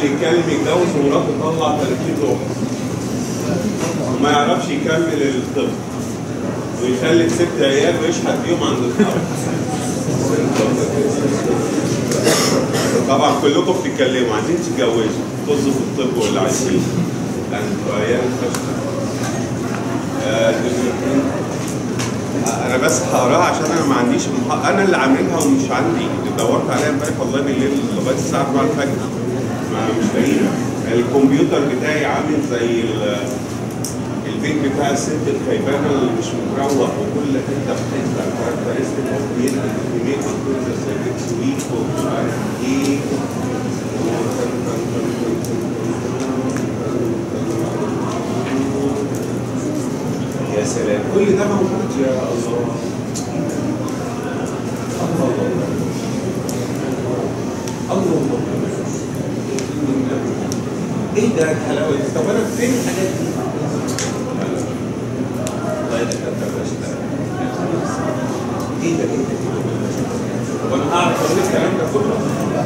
يتكلم يتجوز ومراته تطلع 30 روح وما يعرفش يكمل الطب ويخلف ست عيال ويشحت بيهم عند الحرب طبعا كلكم بتتكلموا عايزين تتجوزوا طزوا في الطب واللي عايزين لان انتوا عيال فشخ آه، انا بس هقراها عشان انا ما عنديش المح... انا اللي عاملها ومش عندي دورت عليها امبارح والله بالليل لغايه الساعه 4 الفجر ما مش لاقيها الكمبيوتر بتاعي عامل زي ال... البيت بتاع الست الخيبانه اللي مش متروق وكل حته في حته كاركترستيك اوف ميل ميل كل سيرفيس ويك ومش عارف ايه يا سلام كل ده موجود يا الله الله الله الله ايه ده الحلاوه دي طب انا فين الحاجات دي؟ الله يدكتك ايه ده ايه ده؟ طب انا هعرف اقول الكلام ده كله؟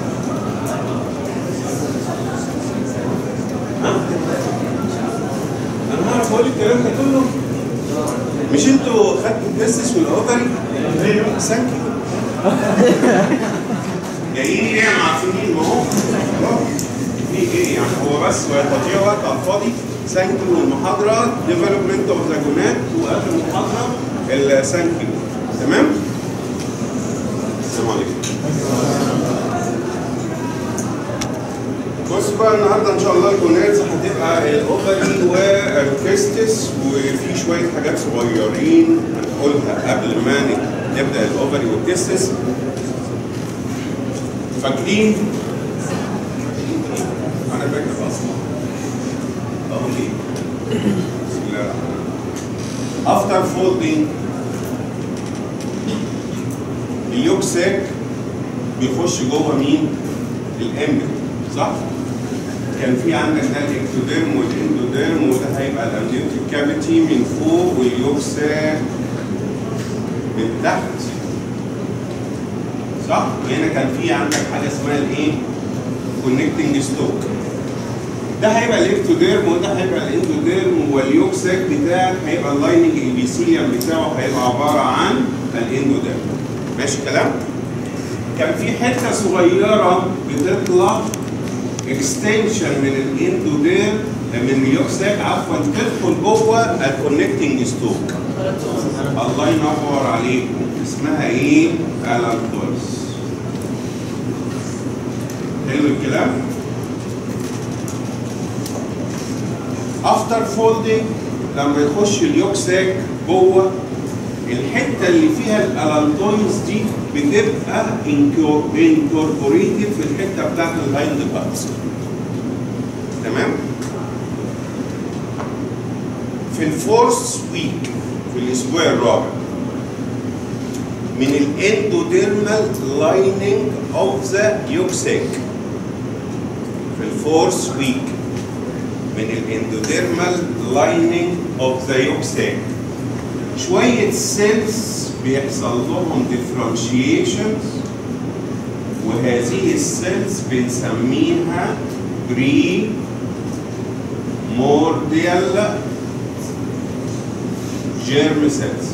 ها؟ انا هعرف اقول الكلام ده كله؟ مش انتوا خدتوا التستس والاوفري؟ ثانك يو جايين ليه معفنين ما هو في ايه يعني هو بس تضييع وقت على الفاضي ثانك يو المحاضره ديفلوبمنت اوف ذا جونات واخر محاضره الثانك يو تمام؟ السلام عليكم بص بقى النهارده ان شاء الله الجوناتس هتبقى الاوفري والتستس وفي شويه حاجات صغيرين هنقولها قبل ما نبدا الاوفري والتستس فاكرين انا فاكر اصلا اهو ليه بسم الله الرحمن الرحيم افتر فولدنج اليوك ساك بيخش جوه مين؟ الامبل صح؟ كان في عندك ده الاكتوديرم والاندوديرم وده هيبقى الامنيوتيك كافيتي من فوق واليوك ساك من تحت صح؟ وهنا كان في عندك حاجه اسمها الايه؟ كونكتنج ستوك ده هيبقى الاكتوديرم وده هيبقى الاندوديرم واليوك ساك بتاعك هيبقى اللايننج البيسيليوم بتاعه هيبقى عباره عن الاندوديرم ماشي الكلام؟ كان في حته صغيره بتطلع اكستنشن من الاندوديرم من اليوك ساك عفوا تدخل جوه الكونكتنج ستوك الله ينور عليكم اسمها ايه؟ الانتورس حلو الكلام؟ افتر فولدنج لما يخش اليوك ساك جوه الحته اللي فيها الالانتوينز دي بتبقى انكوربوريتد في الحته بتاعت الهايند بارتس تمام؟ في الفورس ويك في الاسبوع الرابع من الاندوديرمال لايننج اوف ذا يوكساك في الفورس ويك من الاندوديرمال لايننج اوف ذا يوكساك شوية سيلز بيحصل لهم differentiations وهذه السيلز بنسميها بري مورديال جيرم سيلز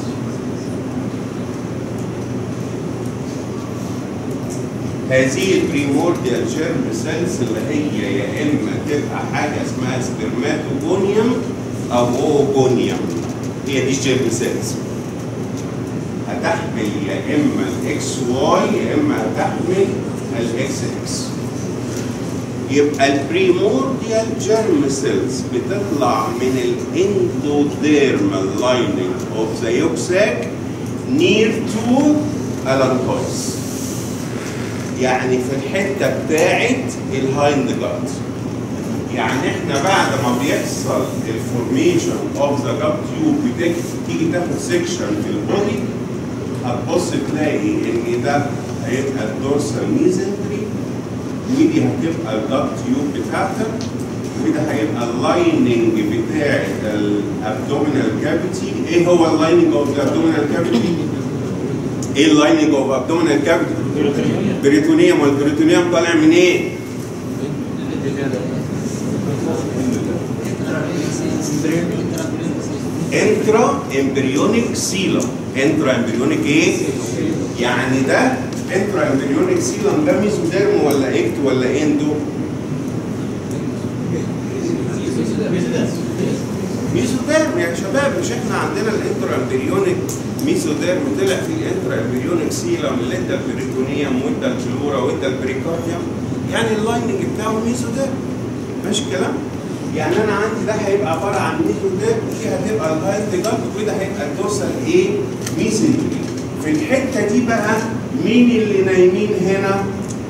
هذه البريمورديال جيرم سيلز اللي هي يا اما تبقى حاجه اسمها سبرماتوجونيوم او اوجونيوم هي دي جيرم سيلز هتحمل يا اما الاكس واي يا اما هتحمل الاكس اكس يبقى البريمورديال جيرم سيلز بتطلع من الاندوديرمال لايننج اوف ذا يوكساك نير تو الانتويس يعني في الحته بتاعت الهايند جات يعني احنا بعد ما بيحصل الفورميشن اوف ذا جات تيوب تيجي تاخد سيكشن في البودي هتبص تلاقي ان ده هيبقى الدورسال ميزنتري ودي هتبقى الجات تيوب بتاعتك وده هيبقى اللايننج بتاعت الابدومينال كافيتي ايه هو اللايننج اوف ذا ابدومينال كافيتي؟ ايه اللايننج اوف ابدومينال كافيتي؟ بريتونيوم والبريتونيوم طالع من ايه؟ انترا امبريونيك سيلم انترا امبريونيك ايه؟ يعني ده انترا امبريونيك سيلم ده ميزوديرم ولا اكت ولا اندو؟ ميزوديرم يا شباب مش احنا عندنا الانترا امبريونيك ميزوديرم طلع في الانترا امبريونيك سيلم اللي ادى البريتونيوم وادى الفلورا وادى البريكارديوم يعني اللايننج بتاعه ميزوديرم ماشي الكلام؟ يعني انا عندي ده هيبقى عباره عن ميزوديرم ودي هتبقى الهايند جارد وده هيبقى الدورسال ايه؟ ميزنتري في الحته دي بقى مين اللي نايمين هنا؟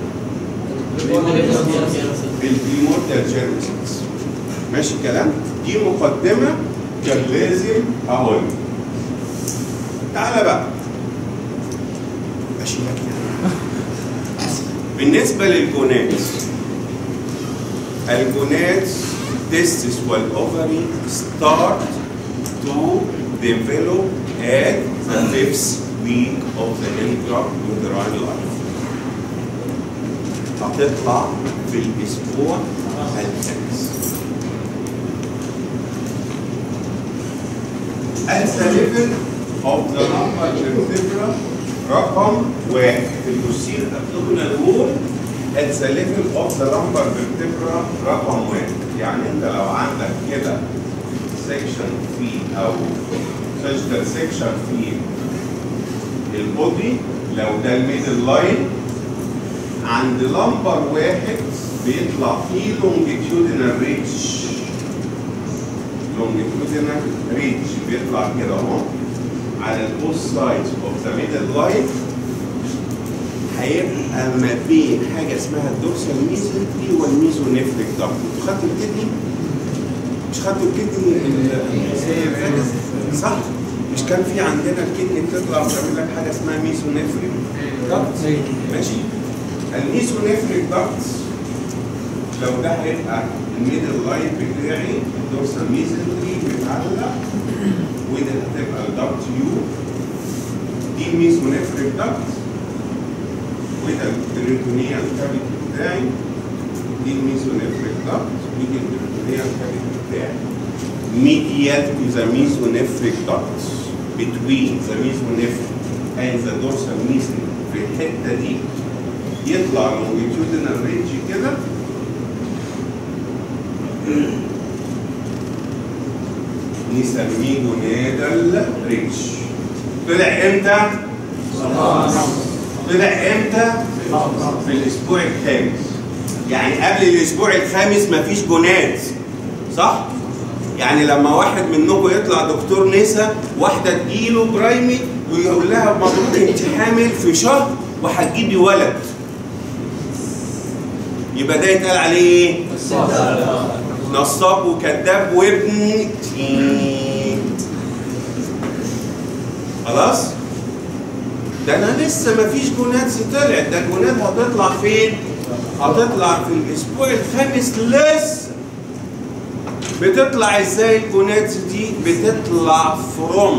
البريمورتال جيرمسز ماشي الكلام؟ دي مقدمه كان لازم اقول تعالى بقى ماشي بالنسبه للجونات الجونات testis والاوفري start to develop at the fifth week of the intrauterine life. هتطلع في الاسبوع الخامس. At the level of the lumbar vertebra رقم واحد في البوستير abdominal wall at the level of the lumbar vertebra رقم واحد يعني انت لو عندك كده سيكشن في او سيرجيكال سيكشن في البودي لو ده الميدل لاين عند لمبر واحد بيطلع فيه لونجيتيودينال ريتش لونجيتيودينال ريتش بيطلع كده اهو على البوث سايدز اوف ذا ميدل لاين هيبقى ما بين حاجه اسمها الدورسال ميزنتري والميزونيفريك دكت انتوا خدتوا الكدني؟ مش خدتوا الكدني السنه اللي فاتت؟ صح؟ مش كان في عندنا الكدني بتطلع وتعمل لك حاجه اسمها ميزونيفريك دكت ماشي؟ الميزونيفريك دكت لو ده هيبقى الميدل لاين بتاعي الدورسال ميزنتري بيتعلق وده هتبقى الدكت يو دي الميزونيفريك دكت وده البريتونيال كافيتي بتاعي دي الميزونيفريك دكت ودي البريتونيال كافيتي بتاعي medial to the mesonephric ducts between the mesonephric and the dorsal mesonephric في الحته دي يطلع longitudinal رينج كده نسميه جونادال رينج طلع امتى؟ طلع امتى؟ في الاسبوع الخامس يعني قبل الاسبوع الخامس مفيش جونات صح؟ يعني لما واحد منكم يطلع دكتور نسا واحده تجيله برايمي ويقول لها مبروك انت حامل في شهر وهتجيبي ولد يبقى ده يتقال عليه ايه؟ نصاب وكذاب وابن تين. خلاص؟ ده انا لسه ما فيش جوناتس طلعت ده الجونات هتطلع فين؟ هتطلع في الاسبوع الخامس لسه بتطلع ازاي الجوناتس دي؟ بتطلع from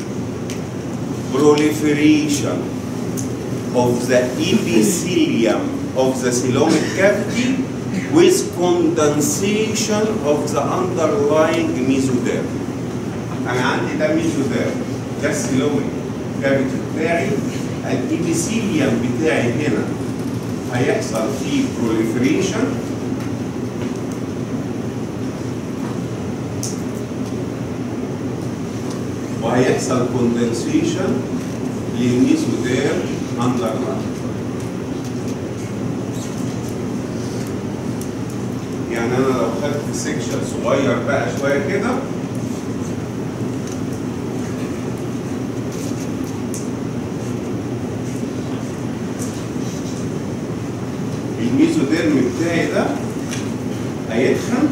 proliferation of the epithelium of the coelomic cavity with condensation of the underlying mesoderm. انا عندي ده ميزوديرم ده السيلوميك كافيتي بتاعي الابيثيليوم بتاعي هنا هيحصل فيه proliferation وهيحصل كوندنسيشن للميزوديرم underlying. يعني انا لو خدت سيكشن صغير بقى شويه كده الميزوديرم بتاعي ده هيتخن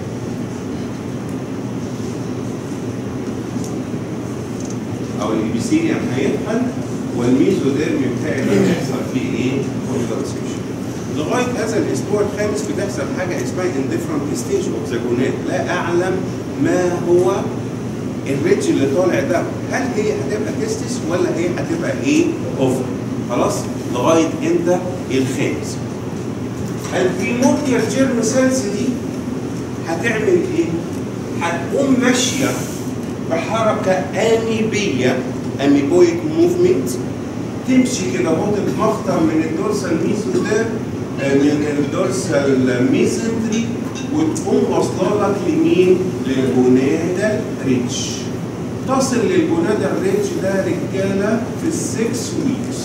او الابيثيليوم هيتخن والميزوديرم بتاعي ده هيحصل فيه ايه؟ كوندنسيشن لغايه هذا الاسبوع الخامس بتحصل حاجه اسمها indifferent ستيج اوف ذا جونات لا اعلم ما هو الريدج اللي طالع ده هل هي هتبقى تستس ولا هي هتبقى ايه اوفر خلاص لغايه امتى الخامس البريمورديال جيرم سيلز دي هتعمل ايه؟ هتقوم ماشيه بحركه اميبيه اميبويك موفمنت تمشي كده اهو تتمخطر من الدورسال ميزودير من الدورسال ميزنتري وتقوم واصله لك لمين؟ للجونادا ريتش تصل للجونادا ريتش ده رجاله في السكس ويكس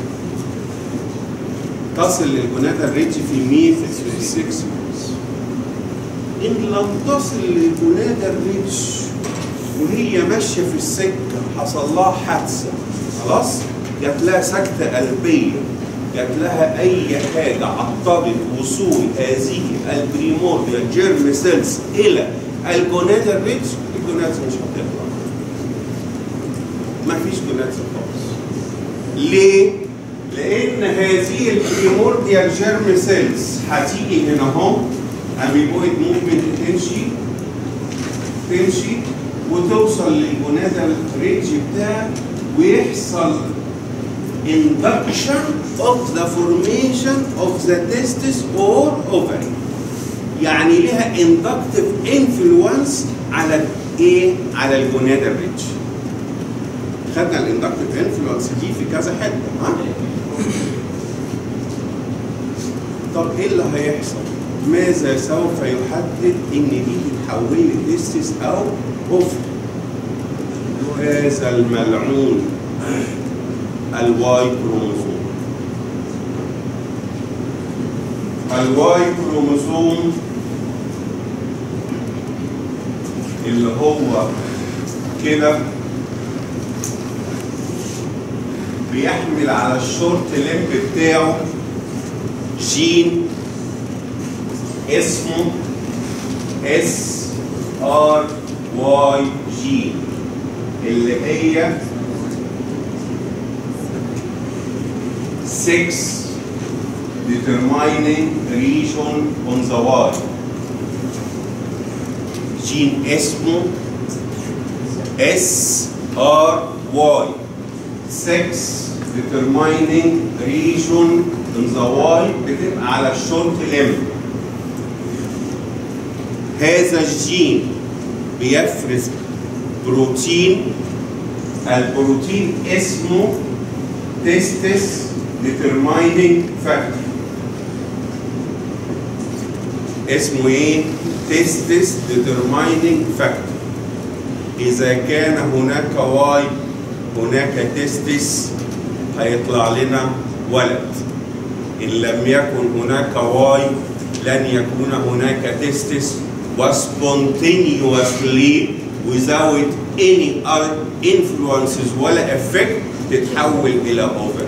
تصل للجونادا ريتش في مين؟ في السكس ويكس ان لم تصل للجونادا ريتش وهي ماشيه في السكه حصل لها حادثه خلاص؟ جات لها سكته قلبيه جات لها اي حاجه عطلت وصول هذه البريمورديال جيرم سيلز الى الجونادا ريتش الجونادا مش هتطلع ما فيش جونادا خالص ليه؟ لان هذه البريمورديال جيرم سيلز هتيجي هنا اهو اميبويد موفمنت تمشي تمشي وتوصل للجونادا ريتش بتاعك ويحصل induction of the formation of the testis or ovary يعني لها inductive influence على ايه؟ على الجونادا ريتش خدنا الاندكتيف انفلونس دي في كذا حته ها؟ طب ايه اللي هيحصل؟ ماذا سوف يحدد ان دي تتحول لتستس او اوفر؟ هذا الملعون الواي كروموسوم الواي كروموسوم اللي هو كده بيحمل على الشورت ليمب بتاعه جين اسمه اس ار واي جين اللي هي 6 determining region on the Y جين اسمه اس ار واي 6 determining region in the Y بتبقى على الشورت ليمب هذا الجين بيفرز بروتين البروتين اسمه تستس determining factor اسمه ايه؟ تستس determining factor إذا كان هناك واي هناك تستس هيطلع لنا ولد إن لم يكن هناك واي لن يكون هناك تستس وسبونتينيوسلي without any other influences ولا effect تتحول إلى اوفر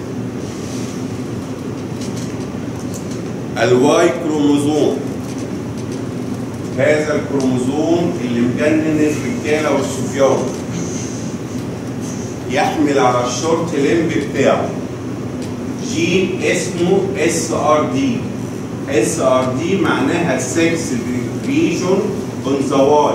الواي كروموزوم هذا الكروموزوم اللي مجنن الرجاله والصبيان يحمل على الشورت ليمب بتاعه جين اسمه اس ار دي اس ار دي معناها سكس ريجون اون ذا واي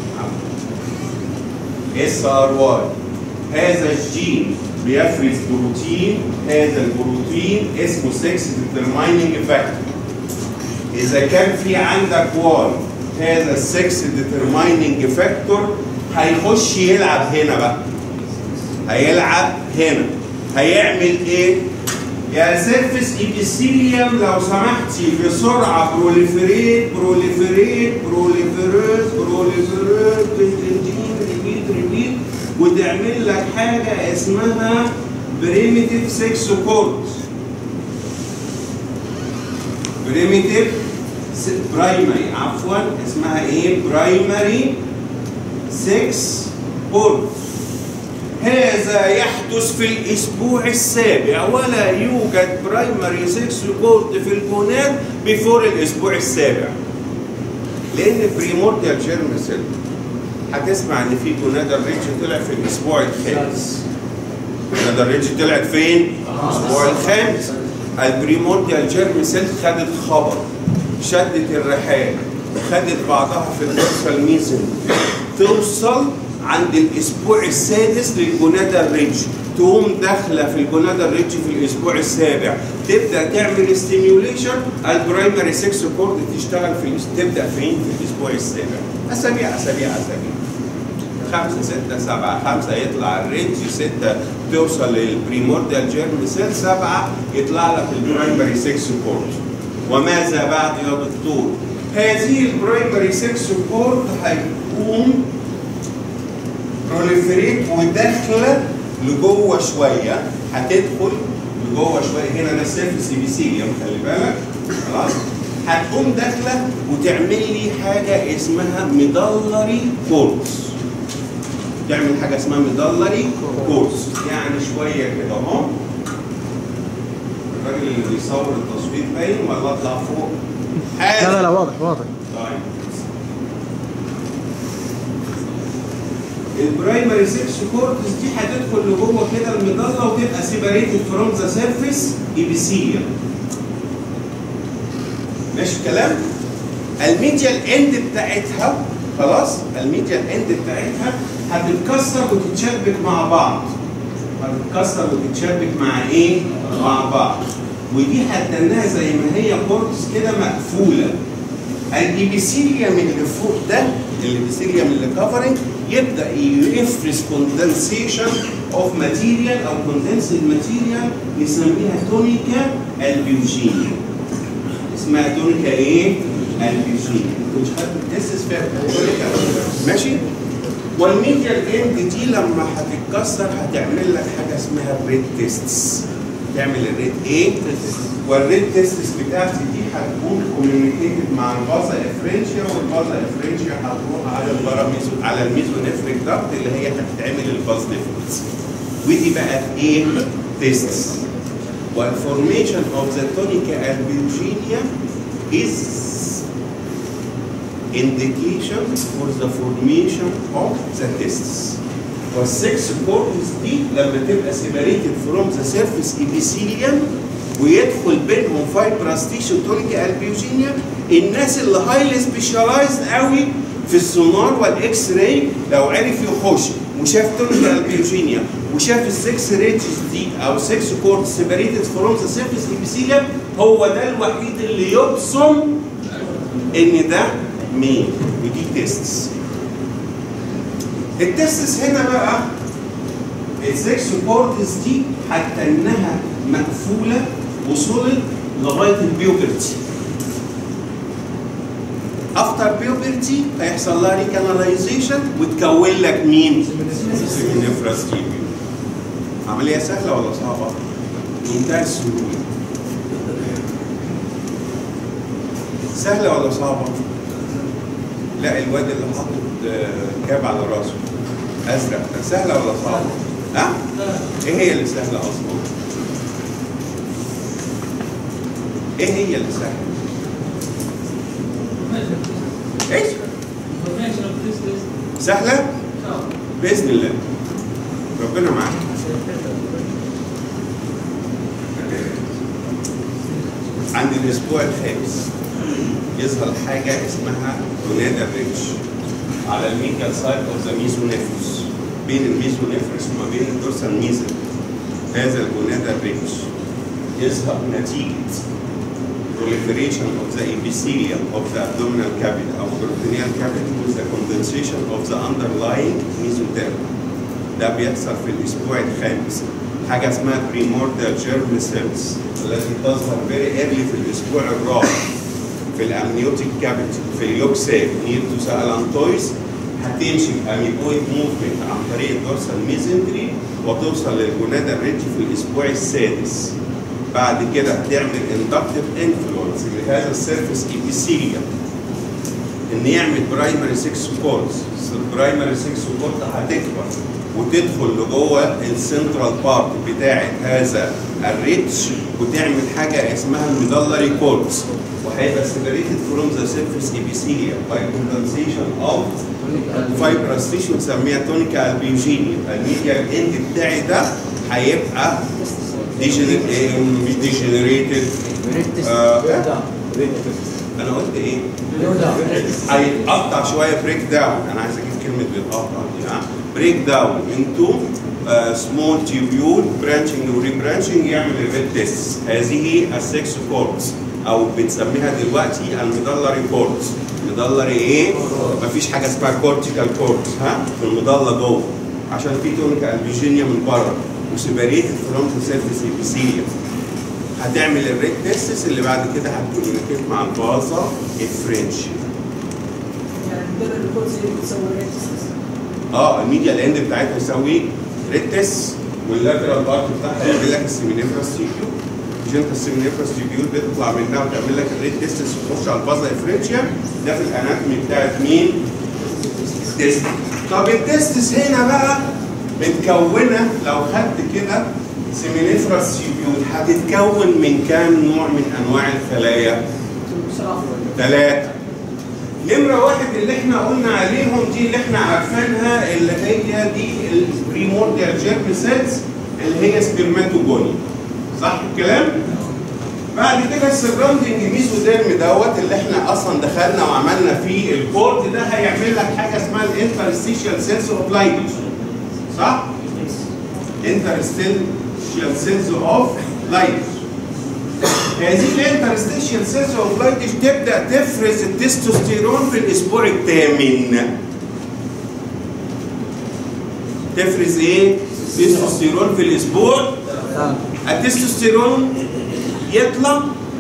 اس ار واي هذا الجين بيفرز بروتين هذا البروتين اسمه 6 ديترمايننج فاكتور اذا كان في عندك واي هذا ال 6 ديترمايننج فاكتور هيخش يلعب هنا بقى هيلعب هنا هيعمل ايه؟ يا سيرفس ايبيثيليوم لو سمحتي بسرعه بروليفريت بروليفريت بروليفريت بروليفريت بالتنجين ريبيت ريبيت وتعمل لك حاجه اسمها بريميتيف 6 كورد بريميتيف برايمري عفوا اسمها ايه؟ برايمري 6 كورد هذا يحدث في الاسبوع السابع ولا يوجد برايمري 6 كورد في الجونات بفور الاسبوع السابع لان بريمورديال جيرم سيل هتسمع ان في جونادا ريتش طلع في الاسبوع الخامس جونادا ريتش طلعت فين؟ الاسبوع الخامس البريمورديال جيرم سيل خدت خبر شدت الرحال خدت بعضها في الدورسال ميزن توصل عند الاسبوع السادس للجونادا ريتش تقوم داخله في الجونادا ريتش في الاسبوع السابع تبدا تعمل ستيميوليشن البرايمري 6 كورد تشتغل في الاس- تبدا فين في الاسبوع السابع اسابيع اسابيع اسابيع خمسة ستة سبعة خمسة يطلع الرينج ستة توصل للبريمورديال جيرم سيل سبعة يطلع لك البرايمري 6 كورد وماذا بعد يا دكتور؟ هذه البرايمري 6 كورد هيقوم بروليفريت وداخله لجوه شويه هتدخل لجوه شويه هنا ده سيرفس ابيثيليوم خلي بالك خلاص هتقوم داخله وتعمل لي حاجه اسمها ميدلري كورس تعمل حاجه اسمها ميدلري كورس يعني شويه كده اهو الراجل اللي بيصور التصوير باين ولا اطلع فوق؟ لا لا لا واضح واضح طيب البرايمري 6 كورتس دي هتدخل لجوه كده المضله وتبقى سيبريتد فروم ذا سيرفيس ايبيثيليوم ماشي الكلام؟ الميديال اند بتاعتها خلاص الميديال اند بتاعتها هتتكسر وتتشبك مع بعض هتتكسر وتتشبك مع ايه؟ مع بعض ودي هتدناها زي ما هي كورتس كده مقفوله الابيثيليوم اللي فوق ده الابيثيليوم اللي كفرنج يبدا يفرز كوندنسيشن اوف ماتيريال او كوندنسد ماتيريال نسميها تونيكا البيوجينيا اسمها تونيكا ايه؟ البيوجينيا مش هتتاسس فيها تونيكا ماشي؟ والميديال اند دي لما هتتكسر هتعمل لك حاجه اسمها الريد تيستس تعمل الريد ايه؟ والريد تيستس بتاعتي دي هتكون كوميونيكيتد مع البازا افرنشيا والبازا افرنشيا هتروح على الباراميزو على الميزونيفريك داكت اللي هي هتتعمل الباز ديفرنس ودي بقى ايه؟ تيستس والفورميشن اوف ذا تونيكا البيوجينيا is indication for the formation of the testes. والسكس كورتس دي لما تبقى separated from the surface epithelium ويدخل بينهم fibrous tissue تونيكا البيوجينيا الناس اللي هايلي سبيشالايزد قوي في السونار والاكس راي لو عرف يخش وشاف تونيكا البيوجينيا وشاف السكس ريتشز دي او سكس كورت separated from the surface epithelium هو ده الوحيد اللي يبصم ان ده مين ودي تيستس التستس هنا بقى السكس كورتس دي حتى انها مقفوله وصلت لغايه البيوبرتي افتر بيوبرتي هيحصل لها ريكاناليزيشن وتكون لك مين؟ سيمينيفراس تيبيو عمليه سهله ولا صعبه؟ منتهى السهوله سهله ولا صعبه؟ لا الواد اللي حاطط آه، كاب على راسه ازرق ده سهله ولا صعبه؟ ها؟ ايه هي اللي سهله اصلا؟ ايه هي اللي سهله؟ ايش؟ سهله؟ باذن الله ربنا معاك عند الاسبوع الخامس يظهر حاجه اسمها جونادا ريتش على الميكال سايد اوف ذا ميزونيفرس بين الميزونيفرس وما بين الدورسال ميزل هذا الجونادا ريتش يظهر نتيجه proliferation of the epithelium of the abdominal cavity or peritoneal cavity with the condensation of the underlying mesoderm. ده بيحصل في الاسبوع الخامس حاجه اسمها primordial germ cells التي تظهر very early في الاسبوع الرابع في الامنيوتيك كافيتي في اليوكساك نير تو سالانتويس هتمشي باميبويد موفمنت عن طريق الدورسال ميزنتري وتوصل للجونادا ريتش في الاسبوع السادس بعد كده هتعمل اندكتيف انفلونس لهذا السيرفيس ابيثيليوم ان يعمل برايمري 6 كورز البرايمري 6 كورد هتكبر وتدخل لجوه السنترال بارت بتاعه هذا الريتش وتعمل حاجه اسمها الميدلري كورز وهيبقى سيبريتد فروم ذا سيرفيس ابيثيليوم باي كوندنسيشن اوف فايبرس تيشو نسميها تونيكا البيوجينيا الميديال اند بتاعي ده هيبقى ديجنر- إيه، مش ديجنريتد آه انا قلت ايه؟ هيتقطع شويه بريك داون انا عايز اجيب كلمه بيتقطع دي ها بريك داون انتو سمول تيبيول برانشنج وريبرانشنج يعمل الريد تيست هذه السكس كورتس او بنسميها دلوقتي المدلري كورتس مدلري ايه؟ مفيش حاجه اسمها كورتيكال كورتس ها في المضله جوه عشان في تونيكا البيجينيا من بره وسيبريتد فروم ذا سيرفيس ابيثيليوم هتعمل الريد تيستس اللي بعد كده هتكونيكيت مع البازا الفرنشي يعني كده الكورس اللي بتسوي ريتس اه الميديا الاند بتاعتها يسوي ريد تيست واللاترال بارت بتاعها يعمل لك السيمينيفراس تيبيول مش انت السيمينيفراس تيبيول بتطلع منها وتعمل لك الريد تيست تخش على البازا افرنشيا ده في الاناتومي بتاعت مين؟ تيست طب التستس هنا بقى متكونه لو خدت كده سيمينيفراس تيبيول هتتكون من كام نوع من انواع الخلايا؟ بصراحه ثلاثة نمرة واحد اللي احنا قلنا عليهم دي اللي احنا عارفينها اللي هي دي البريمورديال جيرم سيلز اللي هي سبرماتوجوني صح الكلام؟ بعد كده السراوندنج ميزوديرم دوت اللي احنا اصلا دخلنا وعملنا فيه الكورد ده هيعمل لك حاجه اسمها الانترستيشال سيلز اوف لايبوس صح؟ انترستيشال سيلز اوف لايبوس هذه الانترستيشن سيلز اوف لايتش تبدا تفرز التستوستيرون في الاسبوع الثامن تفرز ايه؟ تستوستيرون في الاسبوع التستوستيرون يطلع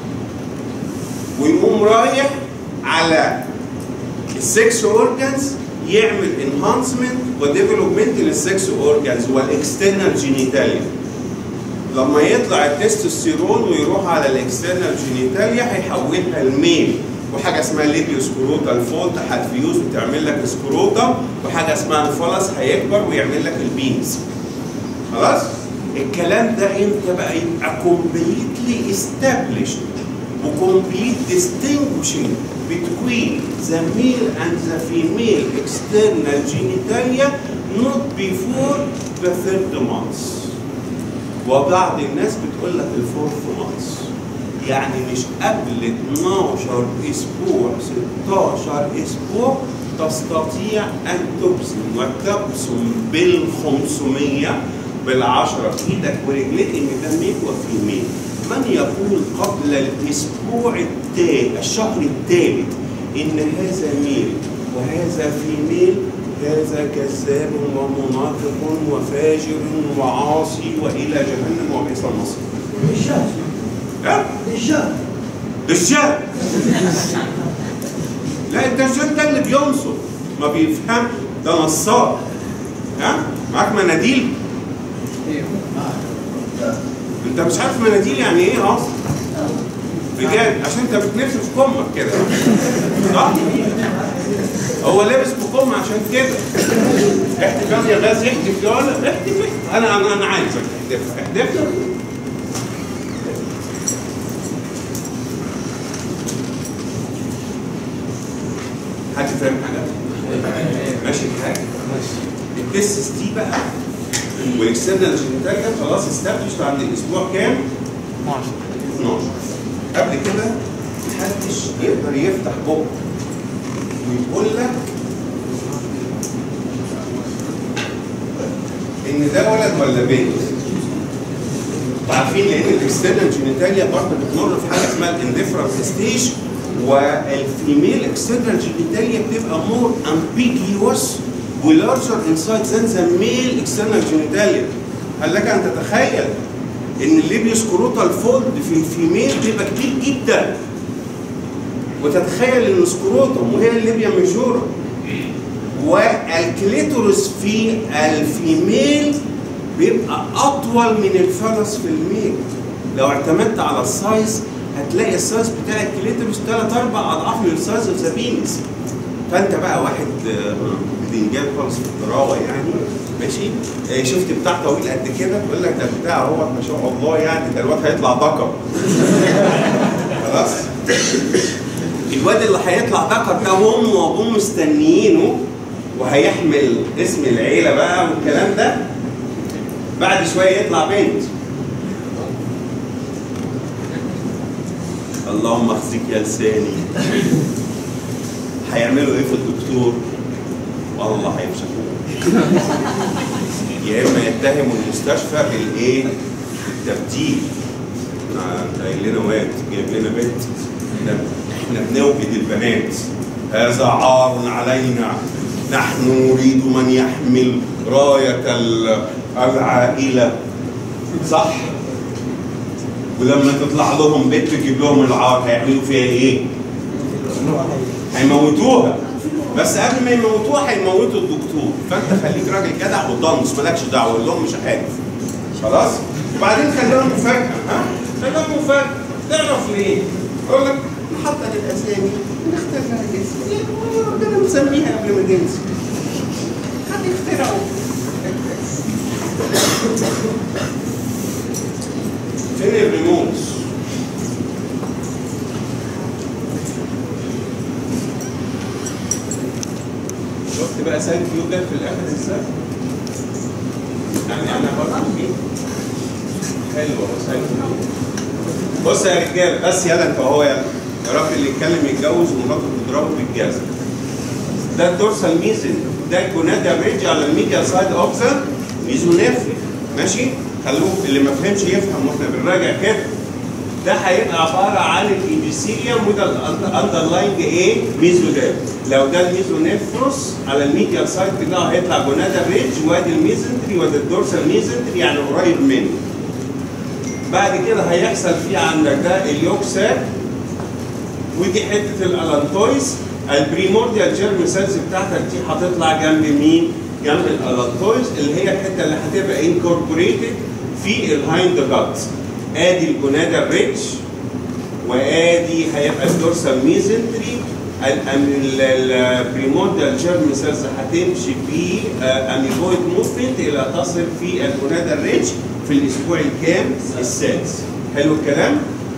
ويقوم رايح على السكس اورجانز يعمل انهانسمنت وديفلوبمنت للسكس اورجانز والاكسترنال جينيتاليا لما يطلع التستوستيرون ويروح على الاكسترنال جينيتاليا هيحولها لميل وحاجه اسمها ليبيو سكروتال فولت هتفيوز وتعمل لك سكروتا وحاجه اسمها الفلس هيكبر ويعمل لك البينز خلاص الكلام ده امتى بقى يبقى كومبليتلي استابليشد وكومبليت distinguishing between the male and the female external genitalia not before the third month وبعض الناس بتقول لك الفورث مانث يعني مش قبل 12 اسبوع 16 اسبوع تستطيع ان تبصم وتبصم بال 500 بالعشرة ايدك ورجليك ان ده ميل وفيميل من يقول قبل الاسبوع التالي الشهر الثالث ان هذا ميل وهذا فيميل هذا كذاب ومنافق وفاجر وعاصي والى جهنم وبئس المصير. الشهر ها؟ الشهر دجال لا الدجال ده اللي بينصب ما بيفهم ده نصاب ها معاك مناديل انت مش عارف مناديل يعني ايه اصلا بجد عشان انت بتلف في كمك كده صح هو لابس بكم عشان كده احتفال يا غاز احتف يا ولا احتف احتف. انا انا انا عايزك احتف احتف حد فاهم حاجه؟ ماشي الحاجه؟ التستس دي بقى والاكسترنال جينيتاليا خلاص استبلشت عند الاسبوع كام؟ 12 قبل كده محدش يقدر يفتح بقه ويقول لك ان ده ولد ولا بنت عارفين لان الاكسترنال جينيتاليا برضه بتمر في حاجه اسمها الانديفرنت ستيج والفيميل اكسترنال جينيتاليا بتبقى مور امبيجيوس ولارجر انسايد ذان ذا ميل اكسترنال جينيتاليا هل لك ان تتخيل ان الليبيوس كروتال فولد في الفيميل بيبقى كبير جدا وتتخيل ان سكروتوم وهي الليبيا ميجورا والكليتورس في الفيميل بيبقى اطول من الفلس في الميل لو اعتمدت على السايز هتلاقي السايز بتاع الكليتورس ثلاث اربع اضعاف من السايز اوف ذا بينس فانت بقى واحد آه، بدنجان خالص في الطراوه يعني ماشي آه، شفت بتاع طويل قد كده تقول لك ده بتاع هو ما شاء الله يعني ده الواد هيطلع ذكر خلاص الواد اللي هيطلع ذكر ده وامه وابوه مستنيينه وهيحمل اسم العيله بقى والكلام ده بعد شويه يطلع بنت اللهم اخزيك يا لساني هيعملوا ايه في الدكتور الله هيمسكوه يا اما يتهموا المستشفى بالايه؟ بالتبديل آه، انت قايل لنا واد جايب لنا بنت احنا احنا بنوجد البنات هذا عار علينا نحن نريد من يحمل راية ال- العائلة صح؟ ولما تطلع لهم بنت تجيب لهم العار هيعملوا فيها ايه؟ هيموتوها بس قبل ما يموتوها هيموتوا الدكتور فانت خليك راجل جدع وضنص مالكش دعوه قول لهم مش عارف خلاص وبعدين خليها مفاجاه ها خليها مفاجاه تعرف ليه؟ اقول لك نحط الاسامي نختار لها الاسم ربنا مسميها قبل ما تنسى هتخترعوا فين الريموت؟ شفت بقى سالك يو جت في الاخر ازاي؟ يعني انا برضه ايه؟ حلوه سالك بص يا رجاله بس يلا انت اهو يلا يا رب اللي يتكلم يتجوز ومراته تضربه بالجزم ده الدورسال ميزن ده الجونادا بريدج على الميديا سايد اوف ذا ميزونيفري ماشي خلوه اللي ما فهمش يفهم واحنا بنراجع كده ده هيبقى عباره عن الايبيثيليوم وده الاندرلاينج ايه؟ ميزوديرم لو ده الميزونيفروس على الميديا سايد بتاعه هيطلع جونادا بريدج وادي الميزنتري وادي الدورسال ميزنتري يعني قريب منه بعد كده هيحصل فيه عندك ده اليوكسات ودي حته الالانتويز البريمورديال جيرم سيلز بتاعتك دي هتطلع جنب مين؟ جنب الالانتويز اللي هي الحته اللي هتبقى انكوربوريتد في الهايند جات ادي الجونادا بريدج وادي هيبقى الدورسال ميزنتري البريمورديال جيرم سيلز هتمشي في اميبويد موفمنت الى تصل في الجونادا ريدج في الاسبوع الكام؟ السادس حلو الكلام؟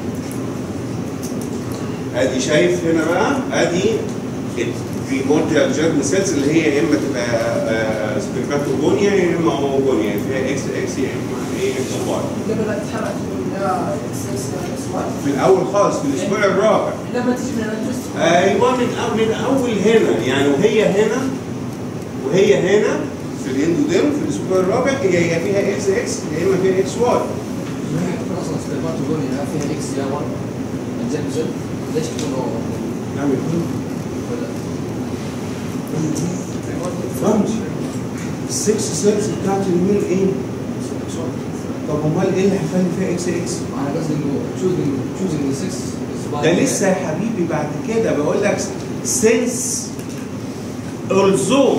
ادي شايف هنا بقى ادي البريمورديال جيرم سيلز اللي هي يا اما تبقى سبيركاتوجونيا يا اما هوموجونيا فيها اكس اكس يا اما ايه اكس واي اللي بدات تتحرك تقول ده اكس اكس اكس واي في الاول خالص في الاسبوع الرابع لما تيجي من الانترست ايوه من أول من اول هنا يعني وهي هنا وهي هنا في الاندوديرم في الاسبوع الرابع هي يا فيها اكس اكس يا اما فيها اكس واي تكون اصلا سبرماتوجونيا فيها اكس يا 1 زي زي ليش تكون نعمل كده ولا فهمت السكس سيلز بتاعت الميل ايه؟ طب امال ايه اللي هيخلي فيها اكس اكس؟ انا قصدي انه choosing choosing the 6 ده لسه يا حبيبي بعد كده بقول لك since although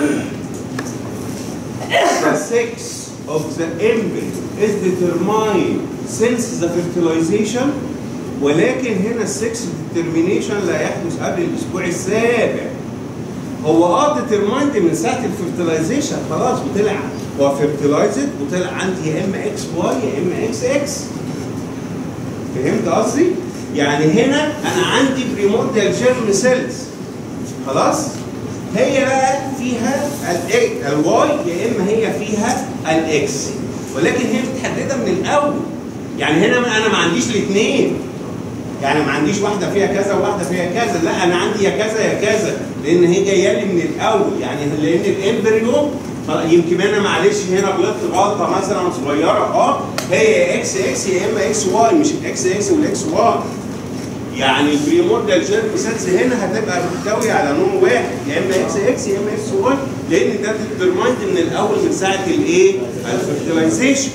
the sex of the embryo is determined since the fertilization ولكن هنا السكس determination لا يحدث قبل الاسبوع السابع هو اه determined من ساعه الفرتلايزيشن خلاص وطلع هو fertilized وطلع عندي يا اما اكس واي يا اما اكس اكس فهمت قصدي؟ يعني هنا انا عندي بريمورديال جيرم سيلز خلاص؟ هي بقى فيها ال الواي يا اما هي فيها الاكس ولكن هي متحدده من الاول يعني هنا انا ما عنديش الاثنين يعني ما عنديش واحده فيها كذا وواحده فيها كذا لا انا عندي يا كذا يا كذا لان هي جايه لي من الاول يعني لان الامبريو خلاص، يمكن انا معلش هنا غلطت غلطه مثلا صغيره اه هي يا اكس اكس يا اما اكس واي مش الاكس اكس والاكس واي يعني البريمورديال جيرم سيلز هنا هتبقى محتويه على نوع واحد يا اما اكس اكس يا اما اكس واي لان ده ديترمايند من الاول من ساعه الايه؟ الفرتلايزيشن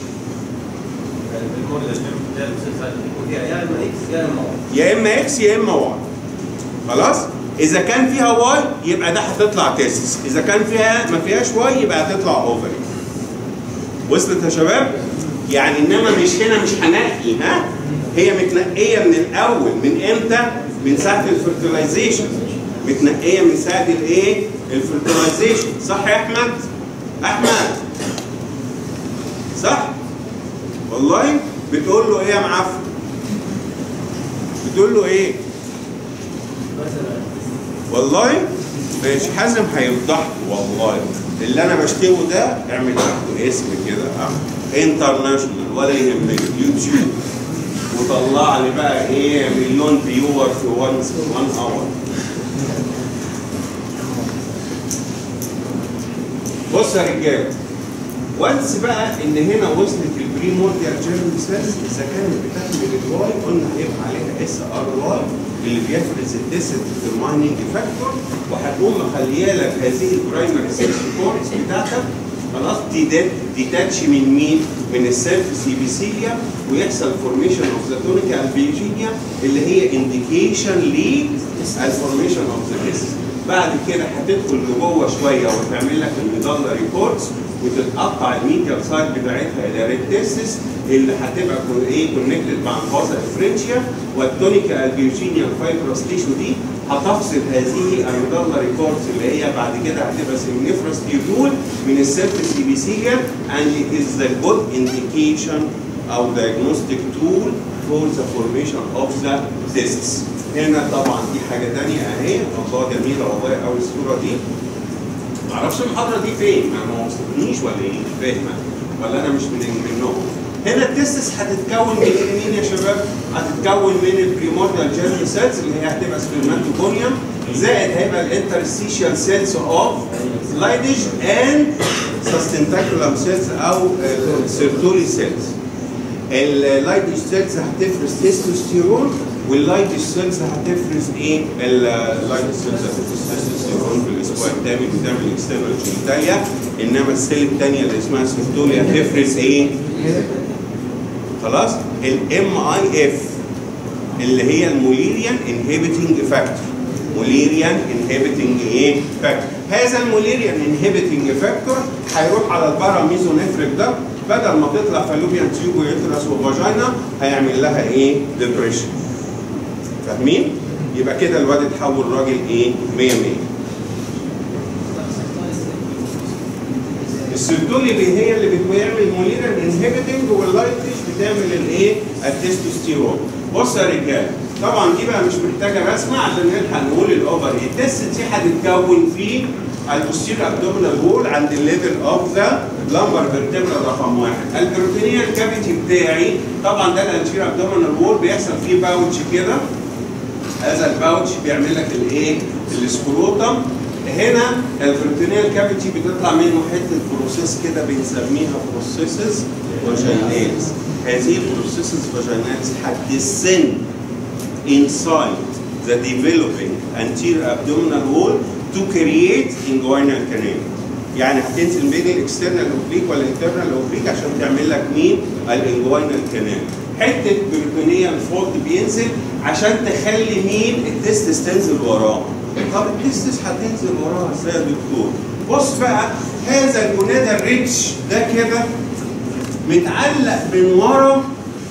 يا اما اكس يا اما واي خلاص اذا كان فيها واي يبقى ده هتطلع تيستس اذا كان فيها ما فيهاش واي يبقى هتطلع اوفري وصلت يا شباب يعني انما مش هنا مش هنقي ها هي متنقيه من الاول من امتى من ساعه الفرتلايزيشن متنقيه من ساعه الايه الفرتلايزيشن صح يا احمد احمد صح والله بتقول له ايه يا معفن بتقول له ايه والله ماشي حازم هيفضح والله اللي انا بشتغله ده اعمل تحته اسم كده اه انترناشونال ولا يهمك يوتيوب وطلع لي بقى ايه مليون فيور في 1 1 اور بص يا رجاله وانس بقى ان هنا وصلت البريمورديال جيرم سيلز اذا كانت بتحمل الواي قلنا هيبقى عليها اس ار واي اللي بيفرز الديسنت ديترمايننج فاكتور وهتقوم مخليه لك هذه البرايمري سيلز كورس بتاعتك خلاص ديتاتش من مين؟ من السيرفس ايبيثيليا ويحصل فورميشن اوف ذا تونيكا البيجينيا اللي هي انديكيشن للفورميشن اوف ذا ديسك بعد كده هتدخل لجوه شويه وتعمل لك الميدالا ريبورتس وتتقطع الميديال سايد بتاعتها الى ريكتسس اللي هتبقى كون- ايه كونكتد مع الفازا افرنشيا والتونيكا البيوجينيا الفايبروس تيشو دي هتفصل هذه الميدالا ريبورتس اللي هي بعد كده هتبقى سيمنيفرس تيبول من السيرفس ايبيثيليا and it is the good indication او diagnostic tool for the formation of the cysts. هنا طبعا دي حاجه ثانيه اهي الله جميله والله قوي الصوره دي معرفش المحاضره دي فين ما ما وصلتنيش ولا ايه مش فاهم أنا. ولا انا مش من منهم هنا التستس هتتكون من ايه مين يا شباب؟ هتتكون من البريمورديال جيرم سيلز اللي هي هتبقى سبرماتوكونيوم زائد هيبقى الانترستيشال سيلز اوف لايدج اند سستنتاكولم سيلز او سيرتولي سيلز اللايدج سيلز هتفرز تستوستيرون واللايدج سيلز هتفرز ايه؟ اللايدج سيلز هتفرز تستوستيرون في الاسبوع الثامن بتعمل اكسترنال جينيتاليا انما السيل الثانيه اللي اسمها سيرتولي هتفرز ايه؟ خلاص؟ الام اي اف اللي هي الموليريان انهبيتنج فاكتور موليريان انهبيتنج ايه؟ فاكتور هذا الموليريان انهبيتنج فاكتور هيروح على الباراميزونيفريك ده بدل ما تطلع فالوبيان تيوب ويوترس وفاجينا هيعمل لها ايه؟ ديبريشن فاهمين؟ يبقى كده الواد اتحول راجل ايه؟ 100 100 السيرتولي اللي هي اللي بتعمل موليريان انهبيتنج واللايتش بتعمل الايه؟ التستوستيرون. بص يا رجاله طبعا دي بقى مش محتاجه رسمه عشان نلحق نقول الاوفر التست دي هتتكون في البوستير ابدومينال وول عند الليفل اوف ذا لامبر فيرتبرا رقم واحد. البروتينيال كافيتي بتاعي طبعا ده الانتير ابدومينال وول بيحصل فيه باوتش كده هذا الباوتش بيعمل لك الايه؟ السكروتم هنا البروتينيال كافيتي بتطلع منه حته بروسيس كده بنسميها بروسيسز فاجينالز هذه البروسيسز فاجينالز هتدسن inside the developing anterior abdominal wall to create inguinal canal يعني هتنزل بين الاكسترنال اوبليك والانترنال اوبليك عشان تعمل لك مين؟ الانجوينال كانال. حته بريتونيال فولد بينزل عشان تخلي مين؟ التستس تنزل وراه. طب التستس هتنزل وراها ازاي يا دكتور؟ بص بقى هذا الجناد الريتش ده كده متعلق من ورا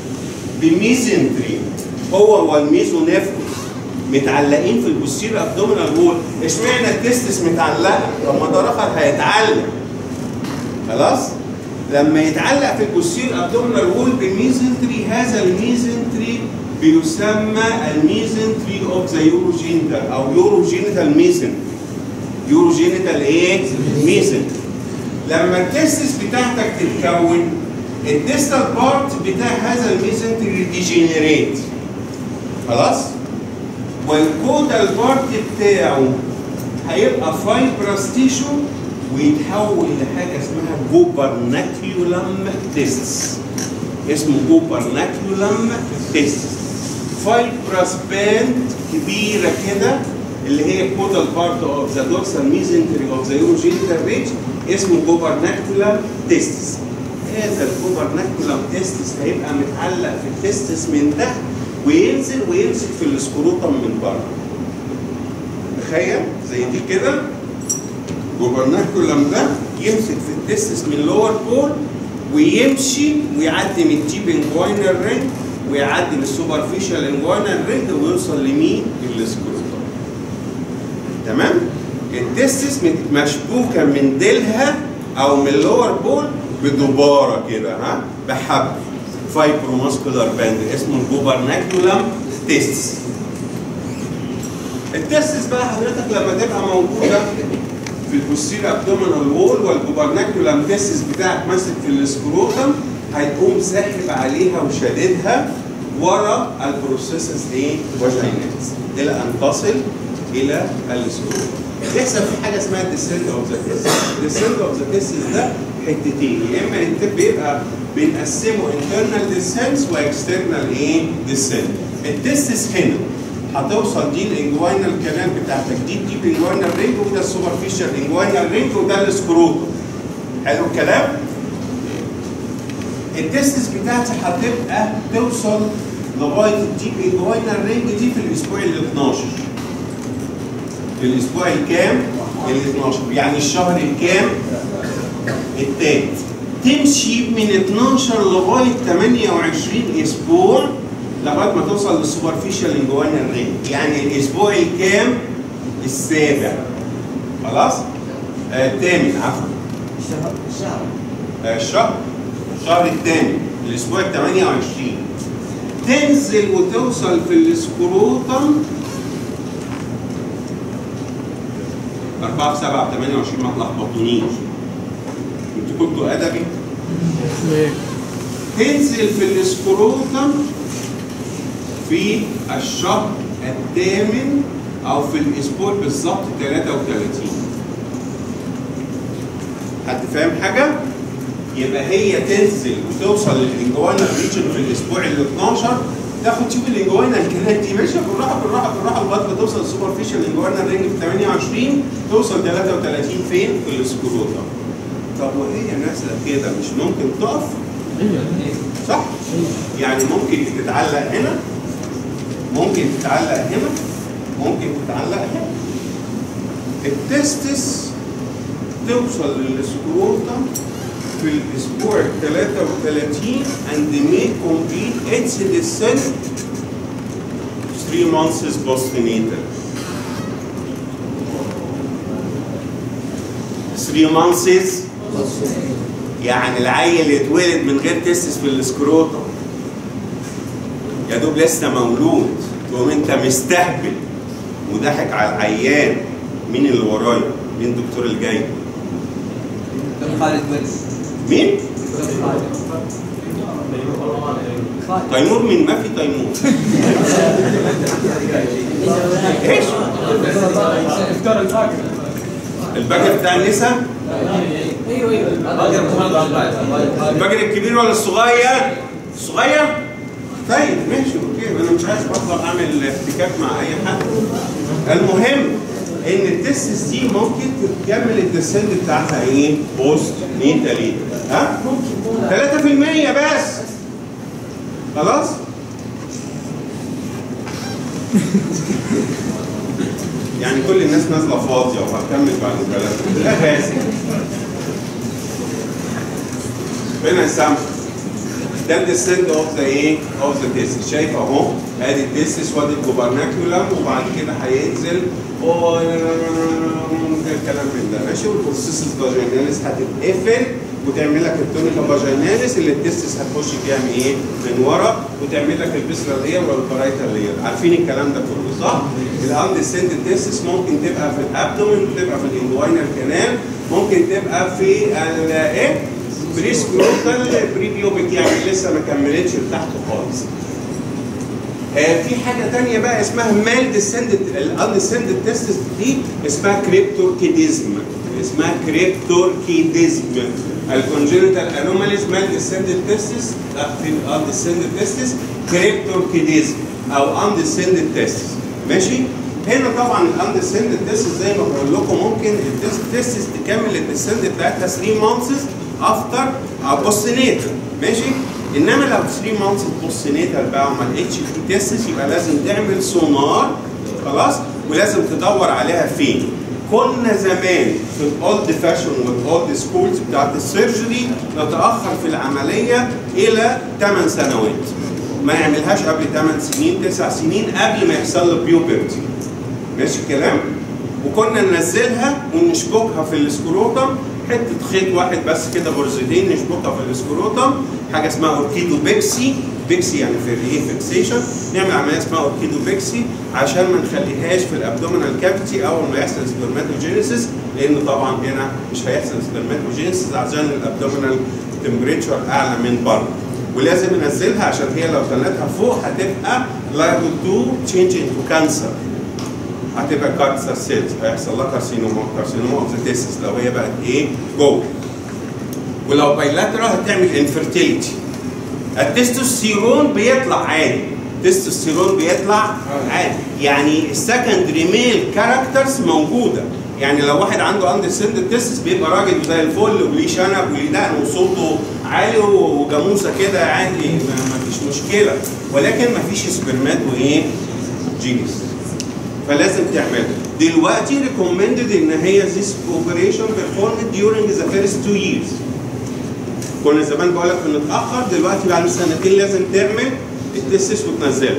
بميزنتري هو والميزونيفروس متعلقين في البوستير ابدومينال وول اشمعنى التستس متعلقه طب ما ده رخر هيتعلق خلاص لما يتعلق في البوستير ابدومينال وول بالميزنتري هذا الميزنتري بيسمى الميزنتري اوف ذا يوروجينيتال او يوروجينيتال ميزنتري يوروجينيتال ايه؟ ميزنتري لما التستس بتاعتك تتكون الديستال بارت بتاع هذا الميزنتري ديجينيريت خلاص؟ والكودال بارت بتاعه هيبقى فايبرس تيشو ويتحول لحاجه اسمها جوبرناكيولم تيستس اسمه جوبرناكيولم تيستس فايبرس باند كبيره كده اللي هي كودال بارت اوف ذا دورسال ميزنتري اوف ذا يوروجينيتال ريج اسمه جوبرناكيولم تيستس هذا الجوبرناكيولم تيستس هيبقى متعلق في التستس من تحت وينزل ويمسك في السكروتم من بره تخيل زي دي كده جوبرناكولم ده يمسك في التستس من اللور بول ويمشي ويعدي من التيب انجوينال رينج ويعدي من السوبرفيشال انجوينال رينج ويوصل لمين؟ للسكروتم تمام؟ التستس مت- مشبوكه من ديلها او من اللور بول بدباره كده ها بحبل فايبروماسكولار باند اسمه الجوبرناكولم تيستس التستس بقى حضرتك لما تبقى موجوده في البوستير ابدومينال وول والجوبرناكولم تيستس بتاعك ماسك في السكروتم هيقوم ساحب عليها وشاددها ورا البروسيسز ايه؟ فاجينالز الى ان تصل الى السكروتم بيحصل في حاجه اسمها الديسند اوف ذا تيست الديسند اوف ذا تيست ده حتتين يا اما انت بيبقى بنقسمه انترنال ديسنس واكسترنال ايه ديسنس التستس هنا هتوصل دي الانجوينال كلام بتاعتك دي الديب انجوينال رينج وده السوبرفيشال انجوينال رينج وده السكروتوم حلو الكلام؟ التستس بتاعتي هتبقى توصل لغايه الديب انجوينال رينج دي في الاسبوع ال 12 في الاسبوع الكام؟ ال 12 يعني الشهر الكام؟ التالت تمشي من 12 لغايه 28 اسبوع لغايه ما توصل للسوبرفيشال انجوينال رينج يعني الاسبوع الكام؟ السابع خلاص؟ آه الثامن عفوا الشهر الشهر آه الشهر الشهر الثامن الاسبوع ال 28 تنزل وتوصل في السكروتم 4 في 7 28 ما تلخبطونيش انتوا كنتوا ادبي تنزل في السكروتم في الشهر الثامن او في الاسبوع بالظبط 33 حد فاهم حاجه؟ يبقى هي تنزل وتوصل للانجوانا ريجن في الاسبوع ال 12 تاخد تشوف الانجوانا الكلام دي ماشيه بالراحه بالراحه بالراحه لغايه ما توصل للسوبرفيشال انجوانا رينج في 28 توصل 33 فين؟ في السكروتا. طب وهي نازله كده مش ممكن تقف؟ صح؟ يعني ممكن تتعلق هنا ممكن تتعلق هنا ممكن تتعلق هنا التستس توصل للسكروتم في الاسبوع ال 33 and may complete its descent 3 months postnatal 3 months يعني العيل يتولد من غير تستس في السكروتم يا دوب لسه مولود تقوم انت مستهبل وضحك على العيان مين اللي ورايا؟ مين الدكتور اللي جاي؟ دكتور خالد ولد مين؟ دكتور خالد خالد تيمور مين؟ ما في تيمور ايش؟ دكتور الفاكر الباجر بتاع النساء؟ ايوه ايوه الباجر الكبير ولا الصغير؟ الصغير؟ طيب ماشي اوكي انا مش عايز بطلع اعمل احتكاك مع اي حد المهم ان التستس دي ممكن تكمل الدسند بتاعها ايه؟ بوست نيتالي ها؟ 3% بس خلاص؟ يعني كل الناس نازله فاضيه وهكمل بعد الثلاثه لا غازي ربنا يسامحك ده الديسنت اوف ذا ايه؟ اوف ذا تيست شايف اهو ادي التيستس وادي الجوبرناكيولم وبعد كده هينزل أوه، الكلام من ده ماشي والبروسيس فاجيناليس هتتقفل وتعمل لك التونيكا فاجيناليس اللي التيستس هتخش فيها من ايه؟ من ورا وتعمل لك البسرال لير والبرايتال لير عارفين الكلام ده كله صح؟ الاندسنت تيستس ممكن تبقى في الابدومين تبقى في الاندوينال كانال ممكن تبقى في ال ايه؟ بري سكروتال بريبيوبيك يعني لسه ما كملتش لتحت خالص. آه في حاجه تانية بقى اسمها مال ديسندد الاندسندد تيستس دي اسمها كريبتوركيديزم اسمها كريبتوركيديزم الكونجنتال انوماليز مال ديسندد تيستس في الاندسندد تيستس كريبتوركيديزم او اندسندد تيستس ماشي هنا طبعا الاندسندد تيستس زي ما بقول لكم ممكن التيستس تكمل الديسند بتاعتها 3 مانثس افتر بوستنيتال ماشي انما لو 3 مانثس بوستنيتال بقى وما لقيتش في تيستس يبقى لازم تعمل سونار خلاص ولازم تدور عليها فين كنا زمان في الاولد فاشون والاولد سكولز بتاعت السيرجري نتاخر في العمليه الى 8 سنوات ما يعملهاش قبل 8 سنين 9 سنين قبل ما يحصل له بيوبرتي ماشي الكلام وكنا ننزلها ونشبكها في السكروتم حته خيط واحد بس كده غرزتين نشبكها في السكروتم حاجه اسمها اوركيدو بيكسي بيكسي يعني في الايه فيكسيشن نعمل عمليه اسمها اوركيدو بيكسي عشان ما نخليهاش في الابدومينال كافيتي اول ما يحصل سبرماتوجينيسيس لان طبعا هنا مش هيحصل سبرماتوجينيسيس عشان الابدومينال تمبريتشر اعلى من بره ولازم ننزلها عشان هي لو تنتها فوق هتبقى liable to change into cancer هتبقى كانسر سيلز هيحصل لها كارسينوما كارسينوما اوف ذا تيستس لو هي بقت ايه جوه ولو بايلاترال هتعمل انفرتيليتي التستوستيرون بيطلع عادي التستوستيرون بيطلع عادي يعني السكندري ميل كاركترز موجوده يعني لو واحد عنده اندر سند تيستس بيبقى راجل زي الفل وليه شنب وليه دقن وصوته عالي وجاموسه كده عادي ما ما فيش مشكله ولكن ما فيش سبرمات وايه جينيس فلازم تعملها دلوقتي ريكومندد ان هي this operation performed during the first two years كنا زمان بقول لك نتاخر دلوقتي بعد سنتين لازم تعمل التستس وتنزلها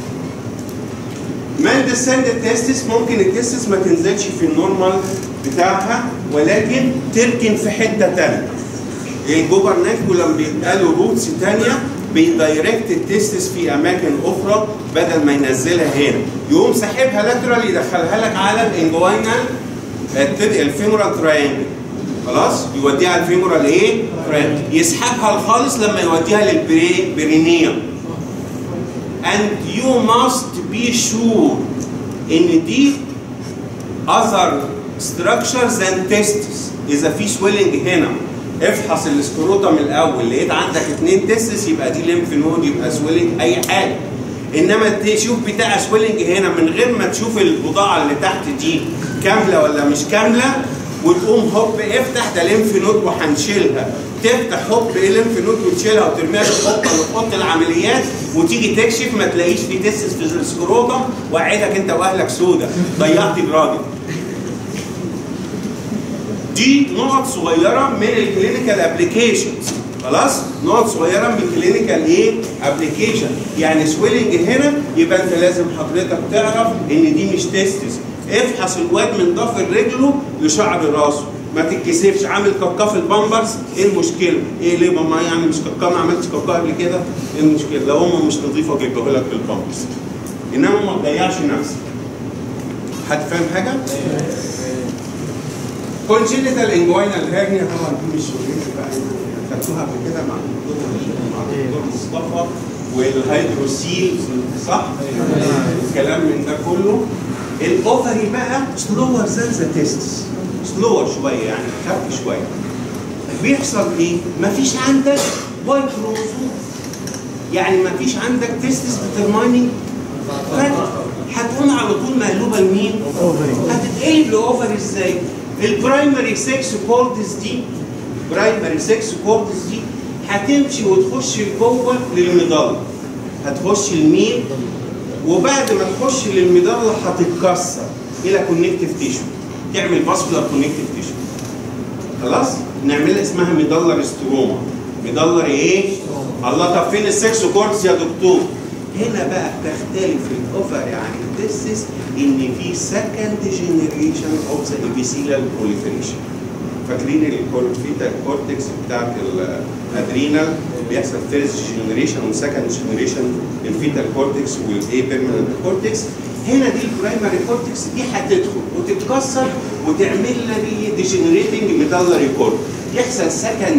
مان ديسند التستس ممكن التستس ما تنزلش في النورمال بتاعها ولكن تركن في حته ثانيه الجوبر ناكو لما بيتقالوا روتس ثانيه بيدايركت التستس في اماكن اخرى بدل ما ينزلها هنا يقوم ساحبها لاترال يدخلها لك على الانجوينال الفيمورال تراينجل خلاص يوديها على الفيمورال ايه؟ تراينجل يسحبها خالص لما يوديها للبرينيوم and you must be sure ان دي other structures than testes اذا في swelling هنا افحص السكروتم الاول لقيت عندك اتنين تستس يبقى دي ليمف نود يبقى سويلنج اي حاجه انما تشوف بتاع سويلنج هنا من غير ما تشوف البضاعه اللي تحت دي كامله ولا مش كامله وتقوم هوب افتح ده ليمف نود وهنشيلها تفتح هوب ايه ليمف نود وتشيلها وترميها في الخطه لخط العمليات وتيجي تكشف ما تلاقيش في تستس في السكروتم وقعدك انت واهلك سودا ضيعت الراجل دي نقط صغيره من الكلينيكال ابلكيشنز خلاص نقط صغيره من الكلينيكال ايه ابلكيشن يعني سويلنج هنا يبقى انت لازم حضرتك تعرف ان دي مش تستس افحص الواد من ضفر رجله لشعر راسه ما تتكسفش عامل كاكا في البامبرز ايه المشكله؟ ايه ليه ماما يعني مش كاكا ما عملتش كاكا قبل كده؟ ايه المشكله؟ لو امه مش نظيفه جيبها لك بالبامبرز انما ما تضيعش نفسك حد فاهم حاجه؟ كونجينيتال انجوينال هيرنيا طبعا دي مش شغلتي بقى خدتوها قبل كده مع الدكتور مع الدكتور مصطفى والهيدروسيل صح؟ الكلام من ده كله الاوفري بقى سلور ذان ذا تيستس سلور شويه يعني خف شويه بيحصل ايه؟ مفيش عندك وايت كروموسوم يعني مفيش عندك تيستس ديترمايننج هتقوم على طول مقلوبه لمين؟ هتتقلب لاوفر ازاي؟ البرايمري 6 كوردز دي برايمري 6 كوردز دي هتمشي وتخش لجوه للمضله هتخش لمين؟ وبعد ما تخش للمضله هتتكسر الى كونكتيف تيشو تعمل فاسكولار كونكتيف تيشو خلاص؟ نعملها اسمها ميدلر ستروما ميدلر ايه؟ الله طب فين السكس كوردز يا دكتور؟ هنا بقى بتختلف الاوفري عن التستس ان في سكند جنريشن اوف ذا ابيثيليال بروليفريشن فاكرين الفيتا كورتكس بتاعت الادرينال بيحصل فيرست جنريشن وسكند جنريشن الفيتا كورتكس والاي بيرمننت كورتكس هنا دي البرايمري كورتكس دي هتدخل وتتكسر وتعمل لي ديجنريتنج ميدالري كورت يحصل سكند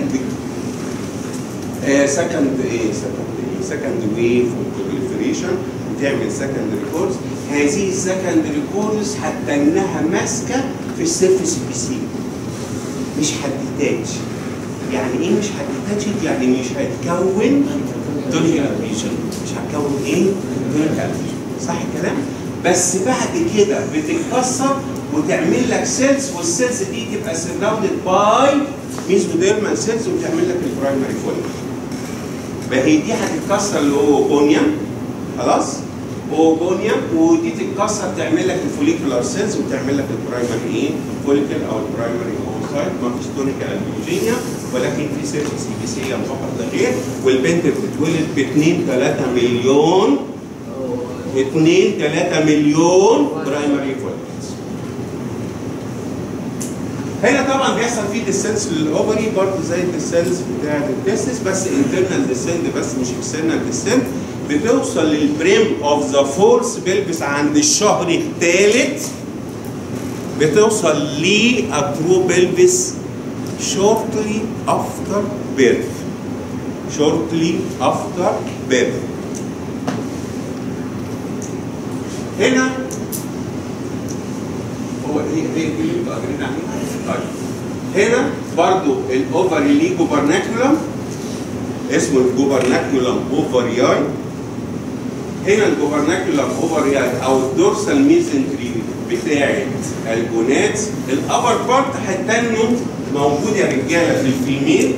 سكند ايه سكند ايه سكند ويف بروليفريشن وتعمل سكندري كورس هذه السكندري كورس حتى انها ماسكه في السيرفيس بي مش هتتاتش يعني ايه مش هتتاتش يعني مش هتكون دونيال ريجن مش هتكون ايه دونيال ريجن صح الكلام بس بعد كده بتتكسر وتعمل لك سيلز والسيلز دي تبقى سراوندد باي ميزوديرمال سيلز وتعمل لك البرايمري فوليك فهي دي هتتكسر لاوجونيا خلاص اوجونيا ودي تتكسر تعمل لك الفوليكولار سيلز وتعمل لك البرايمري ايه فوليكل او البرايمري اوسايت ما فيش تونيكال البيوجينيا ولكن في سيرفيس ايبيثيليوم فقط لا غير والبنت بتتولد ب 2 3 مليون 2 3 مليون برايمري فوليكلز هنا طبعا بيحصل فيه ديسنس للاوفري برضه زي الديسنس بتاع التستس بس انترنال ديسنت بس مش اكسترنال ديسنت بتوصل للبريم اوف ذا فورس بيلبس عند الشهر الثالث بتوصل للترو بيلبس shortly after birth shortly after birth هنا هي هي دي اللي انتوا قادرين عليها طيب هنا برضو الاوفري ليه جوبرناكولم اسمه الجوبرناكولم اوفرياي هنا الجوبرناكولم اوفرياي او الدورسال ميزنتري بتاعت الجونات الابر بارت هتنمو موجود يا رجاله في الفيميل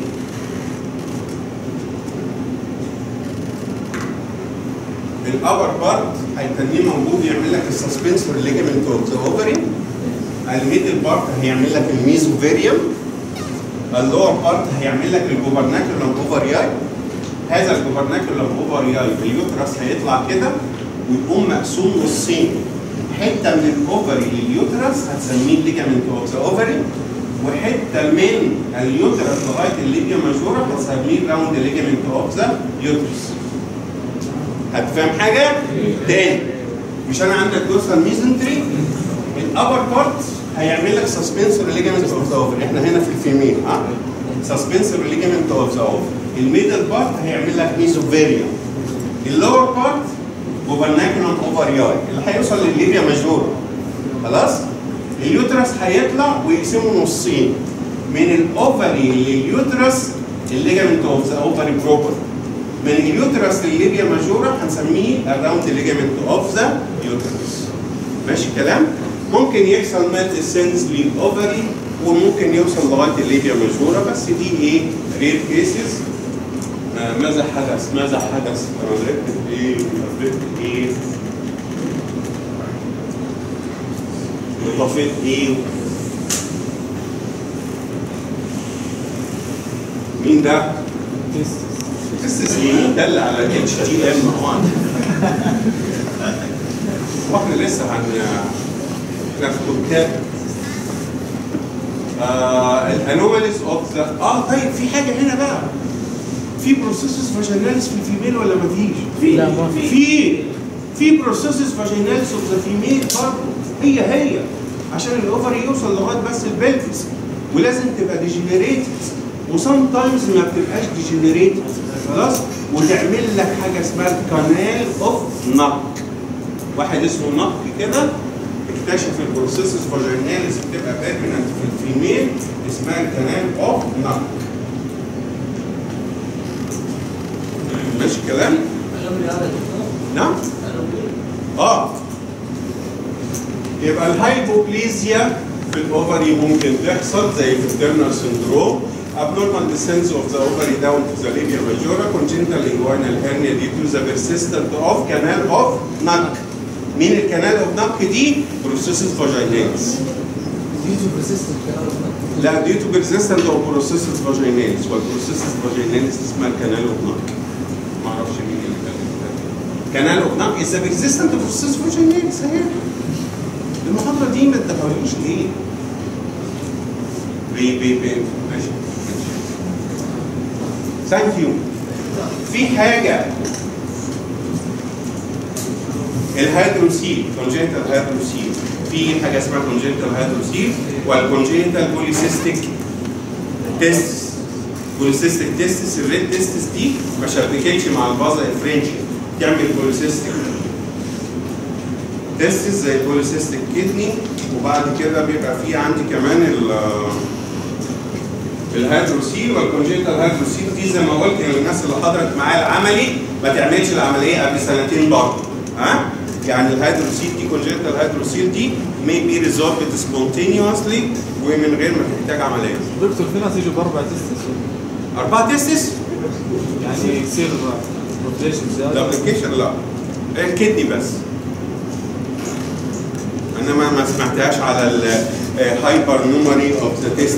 الابر بارت هيتنيه موجود يعمل لك السسبنسور ليجمنت اوف ذا اوفري الميدل بارت هيعمل لك الميزوفيريوم اللور بارت هيعمل لك الجوبرناكولم اوفرياي هذا الجوبرناكولم اوفرياي اليوترس هيطلع كده ويقوم مقسوم نصين حته من الاوفري لليوترس هتسميه الليجمنت اوف ذا اوفري وحته من اليوترس لغايه الليبيا ماجورا هتسميه راوند ليجمنت اوف ذا يوترس هتفهم حاجه؟ تاني مش انا عندك دورسال ميزنتري الابر بارت هيعمل لك سسبنسور ليجمنت اوف ذا اوفر احنا هنا في الفيميل ها سسبنسور ليجمنت اوف ذا اوفر الميدل بارت هيعمل لك ميزوفيريا اللور بارت جوبرناكولم اوفرياي اللي هيوصل للليبيا ماجورا خلاص اليوترس هيطلع ويقسمه نصين من الاوفري لليوترس الليجمنت اوف ذا اوفري بروبر من اليوترس للليبيا ماجورا هنسميه الراوند ليجمنت اوف ذا يوترس ماشي الكلام ممكن يحصل مات السنس للاوفري وممكن يوصل لغايه الليبيا ماجورا بس دي ايه رير كيسز آه ماذا حدث ماذا حدث انا غلطت ايه غلطت ايه وطفيت ايه مين ده؟ تستس مين ده اللي على اتش تي ام هون واحنا لسه هن احنا في كتاب آه الانوماليز اوف ذا اه طيب في حاجه هنا بقى في بروسيسز فاجيناليس في الفيميل ولا ما فيش؟ في لا، ما في. في في بروسيسز فاجيناليس اوف ذا فيميل برضه هي هي عشان الاوفري يوصل لغايه بس البلفس ولازم تبقى ديجنريتد وسام تايمز ما بتبقاش ديجنريتد خلاص وتعمل لك حاجه اسمها الكانال اوف نق واحد اسمه نق كده اكتشف البروسيسز فاجيناليس بتبقى بيرمننت في الفيميل اسمها الكانال اوف نق ماشي الكلام؟ الأمر هذا دكتور نعم؟ الأمر اه يبقى الهايبوبليزيا في الاوفري ممكن تحصل زي في الترنر سندروم abnormal descent of the ovary down to the labia majora congenital inguinal hernia due to the persistent of canal of NUC مين الكنال اوف نك دي؟ بروسيسس فاجيناليس due to persistent canal of Nack. لا due to persistent of processus vaginalis والبروسيسس فاجيناليس اسمها الكنال اوف نك ما اعرفش مين اللي كان كنال اوف نك از persistent of processus vaginalis اهي المحاضرة دي ما ادهالوش ليه؟ بي بي بي ماشي ثانك يو في حاجة الهيدروسيل كونجنتال هيدروسيل في حاجة اسمها كونجنتال هيدروسيل والكونجنتال بوليسيستيك تيستس بوليسيستيك تيستس الريد تيستس دي ما شبكتش مع البازا الفرنشي تعمل بوليسيستيك تيستس زي بوليسيستيك كدني وبعد كده بيبقى في عندي كمان ال الهيدروسيل والكونجنتال هيدروسيل دي زي ما قلت للناس اللي حضرت معايا العملي ما تعملش العمليه قبل سنتين برضه ها يعني الهيدروسيل دي كونجنتال هيدروسيل دي may be resolved spontaneously ومن غير ما تحتاج عمليه دكتور في ناس يجوا باربع تستس اربعه تيستس يعني يصير روتيشن زياده دبليكيشن لا الكدني بس انما ما سمعتهاش على الهايبر نومري اوف ذا